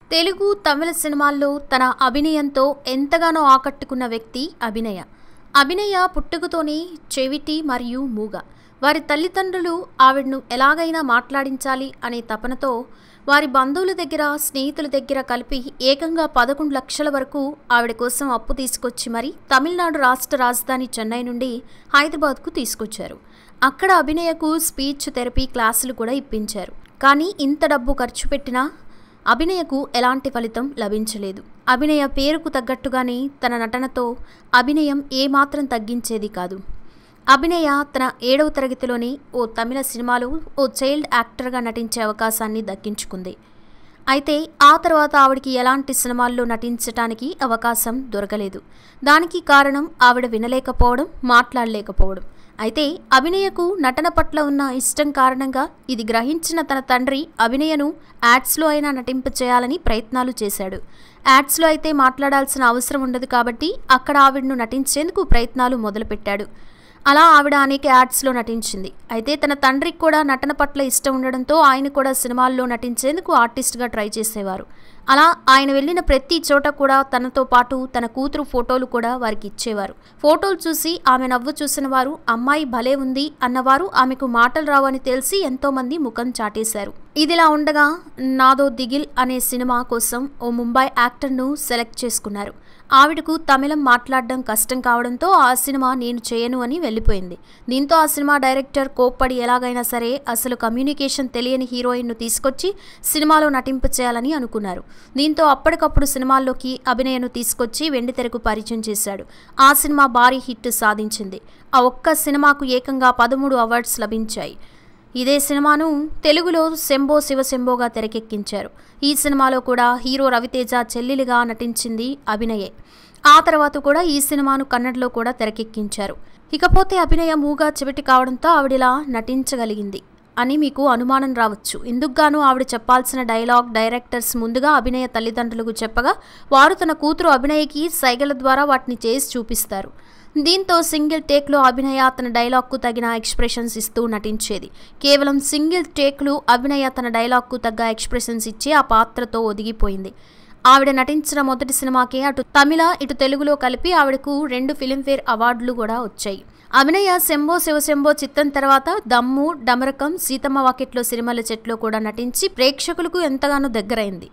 తెలుగు తమిళ సినిమాల్లో తన అభినయంతో ఎంతగానో ఆకట్టుకున్న వ్యక్తి అభినయ అభినయ పుట్టుకతోనే చెవిటి మరియు మూగ వారి తల్లిదండ్రులు ఆవిడను ఎలాగైనా మాట్లాడించాలి అనే తపనతో వారి బంధువుల దగ్గర స్నేహితుల దగ్గర కలిపి ఏకంగా పదకొండు లక్షల వరకు ఆవిడ కోసం అప్పు తీసుకొచ్చి మరి తమిళనాడు రాష్ట్ర రాజధాని చెన్నై నుండి హైదరాబాద్కు తీసుకొచ్చారు అక్కడ అభినయకు స్పీచ్ థెరపీ క్లాసులు కూడా ఇప్పించారు కానీ ఇంత డబ్బు ఖర్చు పెట్టినా అభినయకు ఎలాంటి ఫలితం లభించలేదు అభినయ పేరుకు తగ్గట్టుగానే తన నటనతో అభినయం ఏమాత్రం తగ్గించేది కాదు అభినయ తన ఏడవ తరగతిలోనే ఓ తమిళ సినిమాలో ఓ చైల్డ్ యాక్టర్గా నటించే అవకాశాన్ని దక్కించుకుంది అయితే ఆ తర్వాత ఆవిడకి ఎలాంటి సినిమాల్లో నటించటానికి అవకాశం దొరకలేదు దానికి కారణం ఆవిడ వినలేకపోవడం మాట్లాడలేకపోవడం అయితే అభినయకు నటన పట్ల ఉన్న ఇష్టం కారణంగా ఇది గ్రహించిన తన తండ్రి అభినయను యాడ్స్లో అయినా నటింప చేయాలని ప్రయత్నాలు చేశాడు యాడ్స్లో అయితే మాట్లాడాల్సిన అవసరం ఉండదు కాబట్టి అక్కడ ఆవిడను నటించేందుకు ప్రయత్నాలు మొదలుపెట్టాడు అలా ఆవిడ అనేక యాడ్స్లో నటించింది అయితే తన తండ్రికి కూడా నటన పట్ల ఇష్టం ఉండడంతో ఆయన కూడా సినిమాల్లో నటించేందుకు ఆర్టిస్ట్గా ట్రై చేసేవారు అలా ఆయన వెళ్ళిన ప్రతి చోట కూడా తనతో పాటు తన కూతురు ఫోటోలు కూడా వారికి ఇచ్చేవారు ఫోటోలు చూసి ఆమె నవ్వు చూసిన వారు అమ్మాయి భలే ఉంది అన్నవారు ఆమెకు మాటలు రావని తెలిసి ఎంతోమంది ముఖం చాటేశారు ఇదిలా ఉండగా నాదో దిగిల్ అనే సినిమా కోసం ఓ ముంబై యాక్టర్ను సెలెక్ట్ చేసుకున్నారు ఆవిడకు తమిళం మాట్లాడడం కష్టం కావడంతో ఆ సినిమా నేను చేయను అని వెళ్ళిపోయింది దీంతో ఆ సినిమా డైరెక్టర్ కోప్పడి ఎలాగైనా సరే అసలు కమ్యూనికేషన్ తెలియని హీరోయిన్ను తీసుకొచ్చి సినిమాలో నటింప చేయాలని అనుకున్నారు దీంతో అప్పటికప్పుడు సినిమాల్లోకి అభినయను తీసుకొచ్చి వెండితెరకు పరిచయం చేశాడు ఆ సినిమా భారీ హిట్ సాధించింది ఆ ఒక్క సినిమాకు ఏకంగా పదమూడు అవార్డ్స్ లభించాయి ఇదే సినిమాను తెలుగులో శంభో శివశంభోగా తెరకెక్కించారు ఈ సినిమాలో కూడా హీరో రవితేజ చెల్లెలిగా నటించింది అభినయే ఆ తర్వాత కూడా ఈ సినిమాను కన్నడలో కూడా తెరకెక్కించారు ఇకపోతే అభినయ మూగా చెవిటి కావడంతో ఆవిడిలా నటించగలిగింది అని మీకు అనుమానం రావచ్చు ఇందుకుగాను ఆవిడ చెప్పాల్సిన డైలాగ్ డైరెక్టర్స్ ముందుగా అభినయ తల్లిదండ్రులకు చెప్పగా వారు తన కూతురు అభినయకి సైగల ద్వారా వాటిని చేసి చూపిస్తారు దీంతో సింగిల్ టేక్లో అభినయ తన డైలాగ్కు తగిన ఎక్స్ప్రెషన్స్ ఇస్తూ నటించేది కేవలం సింగిల్ టేక్లు అభినయ తన డైలాగ్కు తగ్గ ఎక్స్ప్రెషన్స్ ఇచ్చి ఆ పాత్రతో ఒదిగిపోయింది ఆవిడ నటించిన మొదటి సినిమాకే అటు తమిళ ఇటు తెలుగులో కలిపి ఆవిడకు రెండు ఫిలింఫేర్ అవార్డులు కూడా వచ్చాయి అభినయ శంభో శివశంభో చిత్రం తర్వాత దమ్ము డమరకం సీతమ్మ వాకెట్లో సిరిమల్ల చెట్లో కూడా నటించి ప్రేక్షకులకు ఎంతగానో దగ్గరైంది